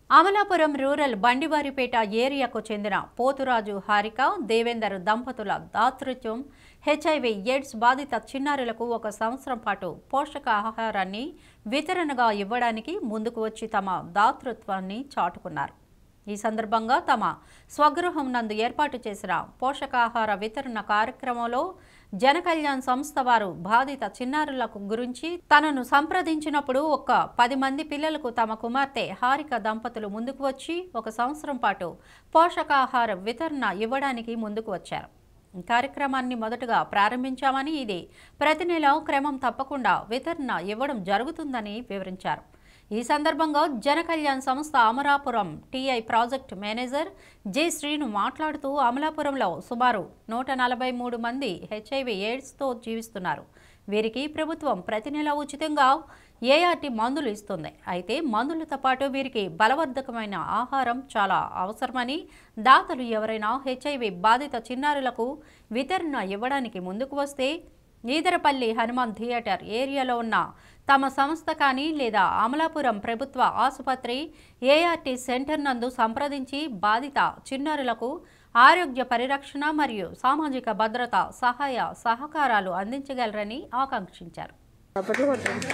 Amalapuram rural బండివారిపేట ఏరియాకు చెందిన పోతురాజు హారిక దేవేందర్ దంపతుల దాతృత్వం హెచ్ఐవి ఎయిడ్స్ బాధిత చిన్నారులకు ఒక సంవత్సరం పాటు పోషకాహారాన్ని వితరణగా ఇవ్వడానికి ముందుకు వచ్చి తమ దాతృత్వాన్ని చాటుకున్నారు ఈ సందర్భంగా తమ స్వగృహం నందు ఏర్పాటు చేసిన పోషకాహార వితరణ కార్యక్రమంలో జనకళ్యాణ్ సంస్థ వారు బాధిత చిన్నారులకు గురించి తనను సంప్రదించినప్పుడు ఒక పది మంది పిల్లలకు తమ కుమార్తె హారిక దంపతులు ముందుకు వచ్చి ఒక సంవత్సరం పాటు పోషకాహార వితరణ ఇవ్వడానికి ముందుకు వచ్చారు ఈ కార్యక్రమాన్ని మొదటగా ప్రారంభించామని ఇది ప్రతి నెల క్రమం తప్పకుండా వితరణ ఇవ్వడం జరుగుతుందని వివరించారు ఈ సందర్భంగా జనకళ్యాణ్ సంస్థ Amarapuram T I project manager J Srinu మాట్లాడుతూ అమలాపురంలో సుమారు నూట నలభై మూడు మంది హెచ్ఐవి ఎయిడ్స్తో జీవిస్తున్నారు వీరికి ప్రభుత్వం ప్రతి నెల ఉచితంగా ఏఆర్టీ మందులు ఇస్తుంది అయితే మందులతో పాటు వీరికి బలవర్ధకమైన ఆహారం చాలా అవసరమని దాతలు ఎవరైనా హెచ్ఐవి బాధిత చిన్నారులకు వితరణ ఇవ్వడానికి ముందుకు వస్తే ఈదరపల్లి హనుమాన్ థియేటర్ ఏరియాలో ఉన్న తమ సంస్థ కానీ లేదా అమలాపురం ప్రభుత్వ ఆసుపత్రి ఏఆర్టీ సెంటర్ నందు సంప్రదించి బాధిత చిన్నారులకు ఆరోగ్య పరిరక్షణ మరియు సామాజిక భద్రత సహాయ సహకారాలు అందించగలరని ఆకాంక్షించారు చప్పట్లు కొట్టండి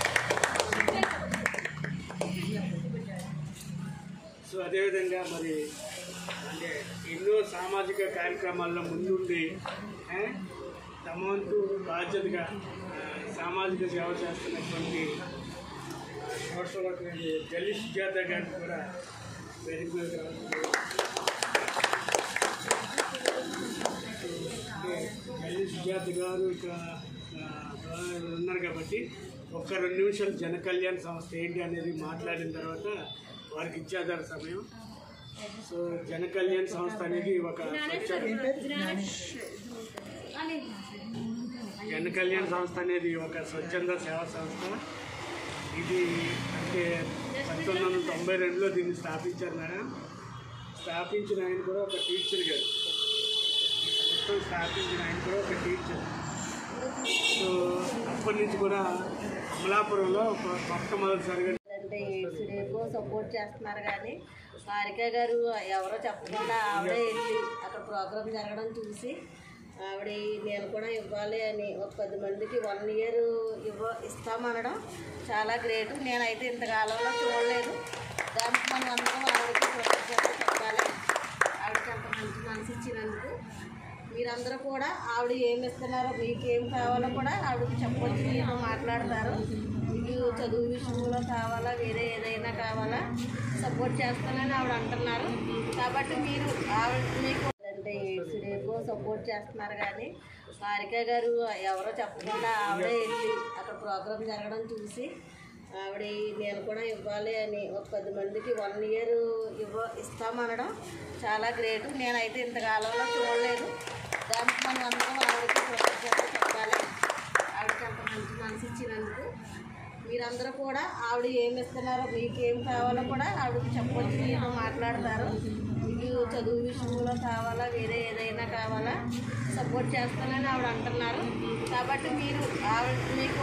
సో అదేవిధంగా మరి అంటే ఎన్నో సామాజిక కార్యక్రమాల్లో ముందుండి ఏ, తమ వంతు బాధ్యతగా ఆ, సామాజిక సేవ చేస్తున్నటువంటి సోషల్ వర్కర్ జల్లి సుజాత గారికి కూడా వేదిక మీద రావాలి. అంటే జల్లి సుజాత గారు ఇక ఆ, ఉన్నారు కాబట్టి ఒక్క రెండు నిమిషాలు జన కళ్యాణ్ సంస్థ ఏంటి అనేది మాట్లాడిన తర్వాత వారికి ఇచ్చేదారు సమయం సో జన కళ్యాణ్ సంస్థ అనేది ఒక స్వచ్ఛ జన కళ్యాణ్ సంస్థ అనేది ఒక స్వచ్ఛంద సేవా సంస్థ ఇది అంటే పంతొమ్మిది వందల తొంభై రెండులో దీన్ని స్థాపించారు మేడం స్థాపించిన ఆయన కూడా ఒక టీచర్ గారు మొత్తం స్థాపించిన ఆయన కూడా ఒక టీచర్ సో అప్పటి నుంచి కూడా అమలాపురంలో ఒక మొట్టమొదటిసారిగా అంటే ఎయిడ్స్ రేపు సపోర్ట్ చేస్తున్నారు కానీ హారిక గారు ఎవరో చెప్పకుండా ఆవిడే వెళ్ళి అక్కడ ప్రోగ్రామ్ జరగడం చూసి ఆవిడ ఈ నేను కూడా ఇవ్వాలి అని ఒక పది మందికి వన్ ఇయర్ ఇవ్వ ఇస్తామనడం చాలా గ్రేట్ నేనైతే ఇంతకాలంలో చూడలేదు దానికి మనం అందరం ఆవిడకి కృతజ్ఞత చెప్పాలి ఆవిడకి అంత మంచి మనసు ఇచ్చినందుకు మీరందరూ కూడా ఆవిడ ఏమి ఇస్తున్నారో మీకు ఏం కావాలో కూడా ఆవిడకి చెప్పొచ్చు మీతో మాట్లాడతారు మీకు చదువు విషయంలో కావాలా వేరే ఏదైనా కావాలా సపోర్ట్ చేస్తానని ఆవిడ అంటున్నారు కాబట్టి మీరు ఆవిడ మీకు అంటే ఎయిడ్స్ రేపు సపోర్ట్ చేస్తున్నారు కానీ హారిక గారు ఎవరో చెప్పకుండా ఆవిడే వెళ్ళి అక్కడ ప్రోగ్రామ్ జరగడం చూసి ఆవిడ ఈ నేను కూడా ఇవ్వాలి అని ఒక పది మందికి వన్ ఇయర్ ఇవ్వ ఇస్తామనడం చాలా గ్రేట్ నేనైతే ఇంతకాలంలో చూడలేదు దానికి మనం అందరం ఆవిడకి కృతజ్ఞత చెప్పాలి ఆవిడకి అంత మంచి మనసు ఇచ్చినందుకు మీరందరూ కూడా ఆవిడ ఏమి ఇస్తున్నారో మీకు ఏం కావాలో కూడా ఆవిడకి చెప్పొచ్చు మీతో మాట్లాడతారు మీకు చదువు విషయంలో కావాలా వేరే ఏదైనా కావాలా సపోర్ట్ చేస్తానని ఆవిడ అంటున్నారు కాబట్టి మీరు ఆవిడ మీకు